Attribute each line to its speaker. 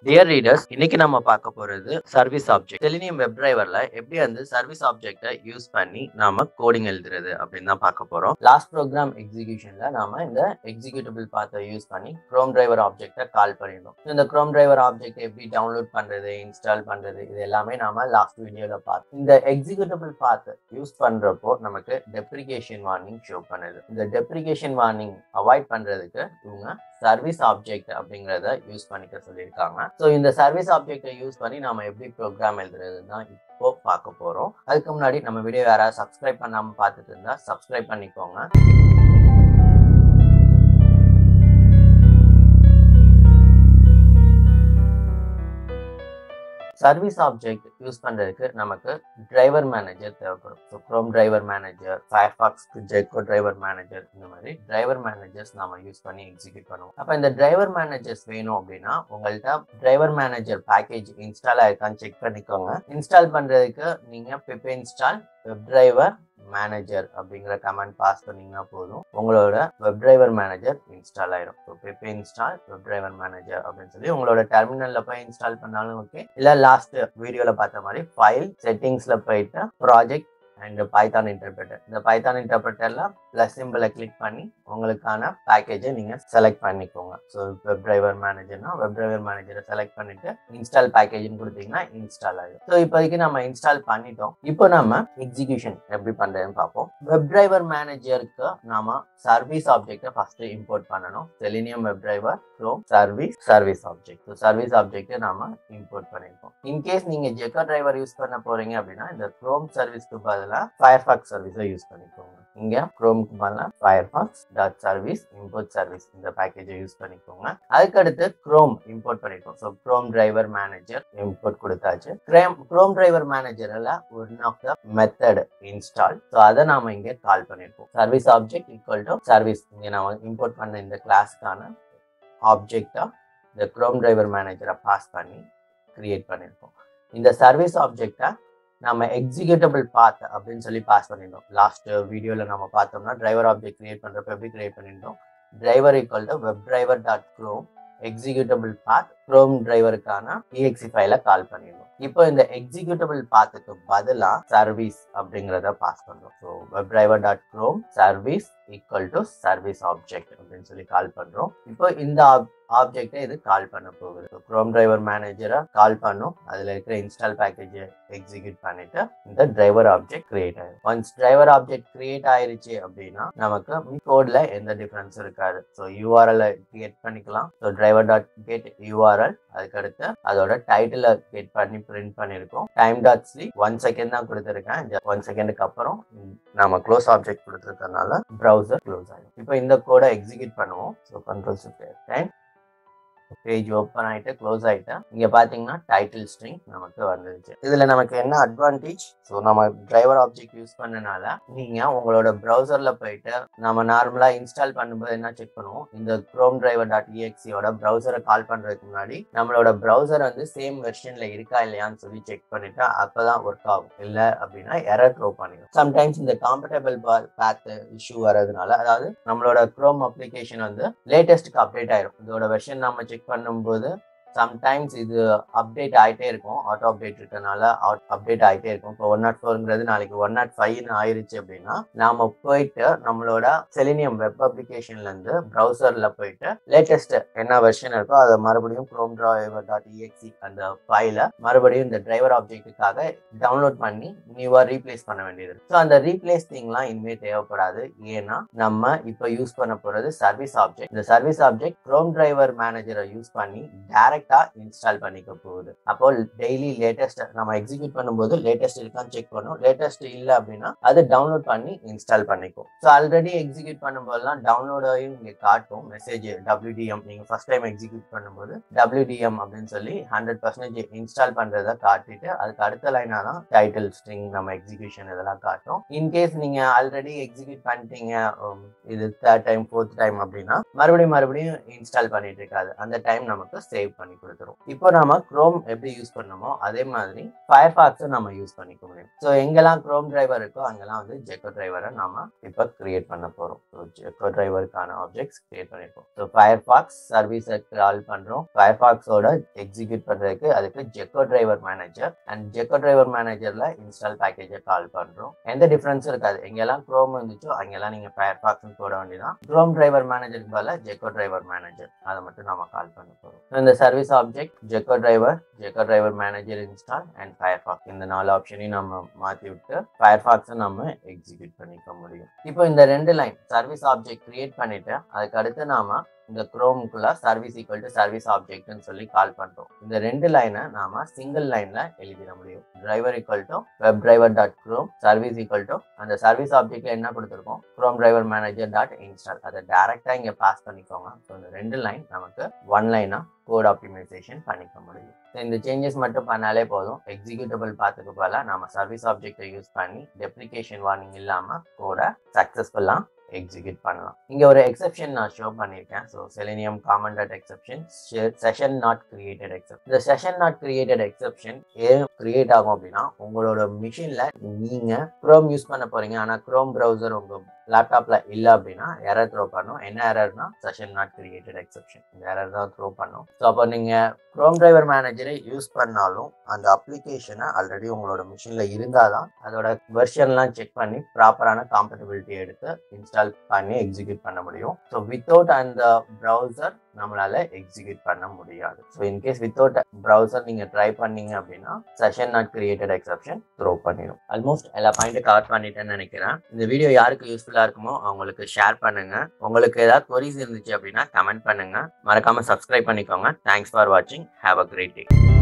Speaker 1: dear readers இன்னைக்கு நம்ம பார்க்க போறது சர்வீஸ் ஆப்ஜெக்ட் செலினியம் வெப் டிரைவர்ல எப்படி வந்து சர்வீஸ் ஆப்ஜெக்ட்டை யூஸ் பண்ணி நாம கோடிங் எழுதுறது அப்படின்னு தான் பார்க்க போறோம் லாஸ்ட் ப்ரோக்ராம் எக்ஸிகியூஷன்ல நாம இந்த எக்ஸிக்யூட்டபிள் பாத்தை யூஸ் பண்ணி குரோம் டிரைவர் ஆப்ஜெக்ட்டை கால் பண்ணிருந்தோம் இந்த குரோம் டிரைவர் ஆப்ஜெக்ட் எப்படி டவுன்லோட் பண்றது இன்ஸ்டால் பண்றது இது எல்லாமே நாம லாஸ்ட் வீடியோல பார்த்தோம் இந்த எக்ஸிக்யூட்டபிள் பாத் யூஸ் பண்றப்போ நமக்கு டெப்ரிகேஷன் வார்னிங் ஷோ பண்ணுது இந்த டெப்ரிகேஷன் வார்னிங் அவாய்ட் பண்றதுக்கு இவங்க சர்வீஸ் ஆப்ஜெக்ட் அப்படிங்கிறத யூஸ் பண்ணிக்க சொல்லியிருக்காங்க ஸோ இந்த சர்வீஸ் ஆப்ஜெக்டை யூஸ் பண்ணி நம்ம எப்படி ப்ரோக்ராம் எழுதுறது தான் இப்போ பார்க்க போறோம் அதுக்கு முன்னாடி நம்ம வீடியோ யாராவது சப்ஸ்கிரைப் பண்ணாம பார்த்துட்டு இருந்தா சப்ஸ்கிரைப் பண்ணிக்கோங்க சர்வீஸ் ஆப்ஜெக்ட் யூஸ் பண்றதுக்கு நமக்கு டிரைவர் மேனேஜர் தேவைப்படும் ஸோ க்ரோம் டிரைவர் மேனேஜர் ஃபயர்பாக்ஸ்க்கு ஜெக்கோ டிரைவர் மேனேஜர் இந்த மாதிரி டிரைவர் மேனேஜர்ஸ் நம்ம யூஸ் பண்ணி எக்ஸிக்யூட் பண்ணுவோம் அப்போ இந்த டிரைவர் மேனேஜர்ஸ் வேணும் அப்படின்னா உங்கள்கிட்ட டிரைவர் மேனேஜர் பேக்கேஜ் இன்ஸ்டால் ஆயிருக்கான்னு செக் பண்ணிக்கோங்க இன்ஸ்டால் பண்றதுக்கு நீங்க pip install web driver manager அப்படிங்கிற கமெண்ட் பாஸ் பண்ணீங்கன்னா போதும் உங்களோட வெப் டிரைவர் மேனேஜர் இன்ஸ்டால் ஆயிரும் so pip install web driver manager அப்படின்னு சொல்லி உங்களோட டெர்மினல்ல போய் இன்ஸ்டால் பண்ணாலும் ஓகே இல்ல லாஸ்ட் வீடியோல பார்த்த மாதிரி ஃபைல் செட்டிங்ஸ்ல போயிட்டு ப்ராஜெக்ட் அண்ட் பைத்தான் இன்டர்பிரட்டர் இந்த பைத்தான் இன்டர்பிரட்டர்ல பிளஸ் சிம்பிளை கிளிக் பண்ணி உங்களுக்கான பேக்கேஜை நீங்க செலக்ட் பண்ணிக்கோங்க ஸோ வெப் டிரைவர் மேனேஜர்னா வெப் டிரைவர் மேனேஜரை செலக்ட் பண்ணிட்டு இன்ஸ்டால் பேக்கேஜ்னு கொடுத்தீங்கன்னா இன்ஸ்டால் ஆகும் ஸோ இப்போதைக்கு நம்ம இன்ஸ்டால் பண்ணிட்டோம் இப்போ நம்ம எக்ஸிகியூஷன் எப்படி பண்றதுன்னு பார்ப்போம் வெப் டிரைவர் மேனேஜருக்கு நாம சர்வீஸ் ஆப்ஜெக்டை ஃபர்ஸ்ட் இம்போர்ட் பண்ணணும் selenium web driver Chrome service service object so service ஆப்ஜெக்டை நாம இம்போர்ட் பண்ணிருக்கோம் இன்கேஸ் நீங்க ஜெக்கா டிரைவர் யூஸ் பண்ண போறீங்க அப்படின்னா இந்த க்ரோம் சர்வீஸ்க்கு பதிலாக ஃபயர்ஃபாக்ஸ் சர்வீஸை யூஸ் பண்ணிக்கோங்க இங்க குரோம்க்கு பதிலாக Firefox dot service import service இந்த பேக்கேஜை யூஸ் பண்ணிக்கோங்க அதுக்கடுத்து குரோம் இம்போர்ட் பண்ணிருக்கோம் so Chrome driver manager import கொடுத்தாச்சு கிரேம் குரோம் டிரைவர் மேனேஜர்ல one of the method install so அதை நாம இங்க கால் பண்ணிருக்கோம் service object equal to service இங்க நாம இம்போர்ட் பண்ண இந்த கிளாஸ்க்கான ஆப்ஜெக்டா இந்த குரோம் டிரைவர் மேனேஜரை பாஸ் பண்ணி கிரியேட் பண்ணியிருக்கோம் இந்த சர்வீஸ் ஆப்ஜெக்டை நம்ம எக்ஸிக்யூட்டபிள் பாத் அப்படின்னு சொல்லி பாஸ் பண்ணியிருந்தோம் லாஸ்ட் வீடியோவில் நம்ம பார்த்தோம்னா டிரைவர் ஆப்ஜெக்ட் கிரியேட் பண்ணுறப்ப எப்படி கிரியேட் பண்ணியிருந்தோம் driver equal to web driver dot Chrome executable path Chrome டிரைவருக்கான இஎக்சி ஃபைலை கால் பண்ணிடுவோம் இப்போ இந்த எக்ஸிக்யூட்டபிள் பாத்துக்கு பதிலா சர்வீஸ் அப்படிங்கிறத பாஸ் பண்றோம் so web driver dot Chrome service equal to service object அப்படின்னு சொல்லி கால் பண்றோம் இப்போ இந்த ஆப்ஜெக்டை இது கால் பண்ண போகுது ஸோ க்ரோம் டிரைவர் மேனேஜரை கால் பண்ணும் அதுல இருக்கிற இன்ஸ்டால் பேக்கேஜை எக்ஸிக்யூட் பண்ணிட்டு இந்த டிரைவர் ஆப்ஜெக்ட் கிரியேட் ஆயிடும் ஒன்ஸ் டிரைவர் ஆப்ஜெக்ட் கிரியேட் ஆயிருச்சு அப்படின்னா நமக்கு கோட்ல எந்த டிஃபரன்ஸ் இருக்காது ஸோ யூஆர்எல் கிரியேட் பண்ணிக்கலாம் so driver dot get URL அதுக்கடுத்து அதோட டைட்டில கெட் பண்ணி பிரிண்ட் பண்ணியிருக்கோம் time dot sleep one second தான் கொடுத்துருக்கேன் ஒன் செகண்டுக்கு அப்புறம் நம்ம க்ளோஸ் ஆப்ஜெக்ட் கொடுத்துருக்கறனால ப்ரௌசர் க்ளோஸ் ஆகும் இப்போ இந்த கோடை எக்ஸிக்யூட் பண்ணுவோம் so control shift time page open ஆயிட்டு க்ளோஸ் ஆயிட்டு இங்க பாத்தீங்கன்னா டைட்டில் ஸ்ட்ரிங் நமக்கு வந்துருச்சு இதுல நமக்கு என்ன அட்வான்டேஜ் ஸோ நம்ம டிரைவர் ஆப்ஜெக்ட் யூஸ் பண்ணனால நீங்க உங்களோட ப்ரௌசர்ல போயிட்டு நம்ம நார்மலா இன்ஸ்டால் பண்ணும்போது என்ன செக் பண்ணுவோம் இந்த குரோம் டிரைவர் டாட் இஎக்ஸியோட ப்ரௌசரை கால் பண்றதுக்கு முன்னாடி நம்மளோட ப்ரௌசர் வந்து சேம் வெர்ஷன்ல இருக்கா இல்லையான்னு சொல்லி செக் பண்ணிட்டு அப்பதான் ஒர்க் ஆகும் இல்ல அப்படின்னா எரர் த்ரோ பண்ணிடும் சம்டைம்ஸ் இந்த காம்படபிள் பேத் இஷ்யூ வர்றதுனால அதாவது நம்மளோட குரோம் அப்ளிகேஷன் வந்து லேட்டஸ்ட்டுக்கு அப்டேட் ஆயிரும் இதோட வெர்ஷன் நம்ம செக் பண்ணும்போது சம்டைம்ஸ் இது அப்டேட் ஆகிட்டே இருக்கும் ஆட்டோ அப்டேட் இருக்கனால அப்டேட் ஆகிட்டே இருக்கும் இப்போ ஒன் நாட் ஃபோருங்கிறது நாளைக்கு ஒன் நாட் ஃபைவ்னு ஆயிருச்சு அப்படின்னா நாம போயிட்டு நம்மளோட செலினியம் வெப் அப்ளிகேஷன்ல இருந்து ப்ரௌசர்ல போயிட்டு லேட்டஸ்ட் என்ன வெர்ஷன் இருக்கோ அதை மறுபடியும் க்ரோம் டிரைவர் டாட் இஎக்சி அந்த ஃபைலை மறுபடியும் இந்த டிரைவர் ஆப்ஜெக்ட்டுக்காக டவுன்லோட் பண்ணி நியூவா ரீப்ளேஸ் பண்ண வேண்டியது ஸோ அந்த ரீப்ளேஸ் திங்லாம் இனிமேல் தேவைப்படாது ஏன்னா நம்ம இப்போ யூஸ் பண்ண போறது சர்வீஸ் ஆப்ஜெக்ட் இந்த சர்வீஸ் ஆப்ஜெக்ட் க்ரோம் டிரைவர் மேனேஜரை யூஸ் பண்ணி டேரக்ட் டேரக்டா இன்ஸ்டால் பண்ணிக்க போகுது அப்போ டெய்லி லேட்டஸ்ட் நம்ம எக்ஸிக்யூட் பண்ணும்போது லேட்டஸ்ட் இருக்கான்னு செக் பண்ணும் லேட்டஸ்ட் இல்லை அப்படின்னா அது டவுன்லோட் பண்ணி இன்ஸ்டால் பண்ணிக்கும் ஸோ ஆல்ரெடி எக்ஸிக்யூட் பண்ணும்போதெல்லாம் டவுன்லோடையும் இங்கே காட்டும் மெசேஜ் டபிள்யூடிஎம் நீங்கள் ஃபர்ஸ்ட் டைம் எக்ஸிக்யூட் பண்ணும்போது டபிள்யூடிஎம் அப்படின்னு சொல்லி ஹண்ட்ரட் பர்சன்டேஜ் இன்ஸ்டால் பண்ணுறதை காட்டிட்டு அதுக்கு அடுத்த லைனாக தான் டைட்டில் ஸ்ட்ரிங் நம்ம எக்ஸிக்யூஷன் இதெல்லாம் காட்டும் இன்கேஸ் நீங்கள் ஆல்ரெடி எக்ஸிக்யூட் பண்ணிட்டீங்க இது தேர்ட் டைம் ஃபோர்த் டைம் அப்படின்னா மறுபடியும் மறுபடியும் இன்ஸ்டால் பண்ணிட்டு இருக்காது அந்த டைம் நமக்கு சேவ் பண்ணி பண்ணி கொடுத்துரும் இப்போ நாம குரோம் எப்படி யூஸ் பண்ணணுமோ அதே மாதிரி ஃபயர் ஃபாக்ஸும் நம்ம யூஸ் பண்ணிக்க முடியும் ஸோ எங்கெல்லாம் குரோம் டிரைவர் இருக்கோ அங்கெல்லாம் வந்து ஜெக்கோ டிரைவரை நாம இப்போ கிரியேட் பண்ண போறோம் ஸோ ஜெக்கோ டிரைவருக்கான ஆப்ஜெக்ட்ஸ் கிரியேட் பண்ணிருக்கோம் ஸோ ஃபயர் ஃபாக்ஸ் சர்வீஸை கால் பண்றோம் ஃபயர் ஃபாக்ஸோட எக்ஸிக்யூட் பண்றதுக்கு அதுக்கு Gecko driver manager and Gecko driver மேனேஜர்ல இன்ஸ்டால் பேக்கேஜை கால் பண்றோம் எந்த டிஃபரன்ஸும் இருக்காது எங்கெல்லாம் குரோம் இருந்துச்சோ அங்கெல்லாம் நீங்க ஃபயர் ஃபாக்ஸ் போட வேண்டியதான் குரோம் டிரைவர் மேனேஜருக்கு பதிலாக ஜெக்கோ டிரைவர் மேனேஜர் அதை மட்டும் நம்ம கால் பண்ண போறோம் இந்த service object Gecko driver Gecko driver manager install and Firefox இந்த நாலு ஆப்ஷனையும் நம்ம மாத்தி விட்டு ஃபயர் ஃபாக்ஸை நம்ம எக்ஸிக்யூட் பண்ணிக்க முடியும் இப்போ இந்த ரெண்டு லைன் சர்வீஸ் ஆப்ஜெக்ட் கிரியேட் பண்ணிட்டு அதுக்கு அடுத்து நாம இந்த குரோமுக்குள்ள சர்வீஸ் ஈக்குவல் டு சர்வீஸ் ஆப்ஜெக்ட்னு சொல்லி கால் பண்றோம் இந்த ரெண்டு லைனை நாம சிங்கிள் லைன்ல எழுதிட முடியும் driver equal to web driver dot Chrome service equal to அந்த சர்வீஸ் ஆப்ஜெக்ட்ல என்ன கொடுத்துருக்கோம் Chrome driver manager dot install அதை டேரக்டா இங்க பாஸ் பண்ணிக்கோங்க ஸோ இந்த ரெண்டு லைன் நமக்கு ஒன் லைனா கோட் ஆப்டிமைசேஷன் பண்ணிக்க முடியும் So, இந்த சேஞ்சஸ் மட்டும் பண்ணாலே போதும் எக்ஸிக்யூட்டபிள் பார்த்துக்கு போல நம்ம சர்வீஸ் ஆப்ஜெக்டை யூஸ் பண்ணி டெப்ளிகேஷன் வார்னிங் இல்லாம கோடை சக்சஸ்ஃபுல்லா எக்ஸிக்யூட் பண்ணலாம் இங்க ஒரு எக்ஸெப்ஷன் நான் ஷோ பண்ணியிருக்கேன் so Selenium common dot exception session not created exception இந்த செஷன் நாட் கிரியேட்டட் எக்ஸெப்ஷன் ஏன் கிரியேட் ஆகும் அப்படின்னா உங்களோட மிஷின்ல நீங்க குரோம் யூஸ் பண்ண போறீங்க ஆனா குரோம் ப்ரௌசர் உங்க லேப்டாப்ல இல்ல அப்படின்னா எரர் த்ரோ பண்ணும் என்ன எரர்னா செஷன் நாட் கிரியேட்டட் எக்ஸெப்ஷன் இந்த எரர் தான் த்ரோ பண்ணும் ஸோ அப்போ நீங்க குரோம் டிரைவர் மேனேஜரை யூஸ் பண்ணாலும் அந்த அப்ளிகேஷனை ஆல்ரெடி உங்களோட மிஷின்ல இருந்தாதான் அதோட வெர்ஷன்லாம் செக் பண்ணி ப்ராப்பரான காம்பட்டபிலிட்டி எடுத்து இன்ஸ்டால் பண்ணி எக்ஸிக்யூட் பண்ண முடியும் ஸோ வித்தவுட் அந்த ப்ரௌசர் நம்மளால எக்ஸிக்யூட் பண்ண முடியாது ஸோ இன்கேஸ் வித்தவுட் ப்ரௌசர் நீங்க ட்ரை பண்ணீங்க அப்படின்னா session not created exception throw பண்ணிடும் ஆல்மோஸ்ட் எல்லா பாயிண்ட்டும் கவர் பண்ணிட்டேன்னு நினைக்கிறேன் இந்த வீடியோ யாருக்கு யூஸ்ஃபுல்லா இருக்குமோ அவங்களுக்கு ஷேர் பண்ணுங்க உங்களுக்கு ஏதாவது கொரிஸ் இருந்துச்சு அப்படின்னா கமெண்ட் பண்ணுங்க மறக்காம சப்ஸ்கிரைப் பண்ணிக்கோங்க தேங்க்ஸ் ஃபார் வாட்சிங் ஹாவ் அ கிரேட் டே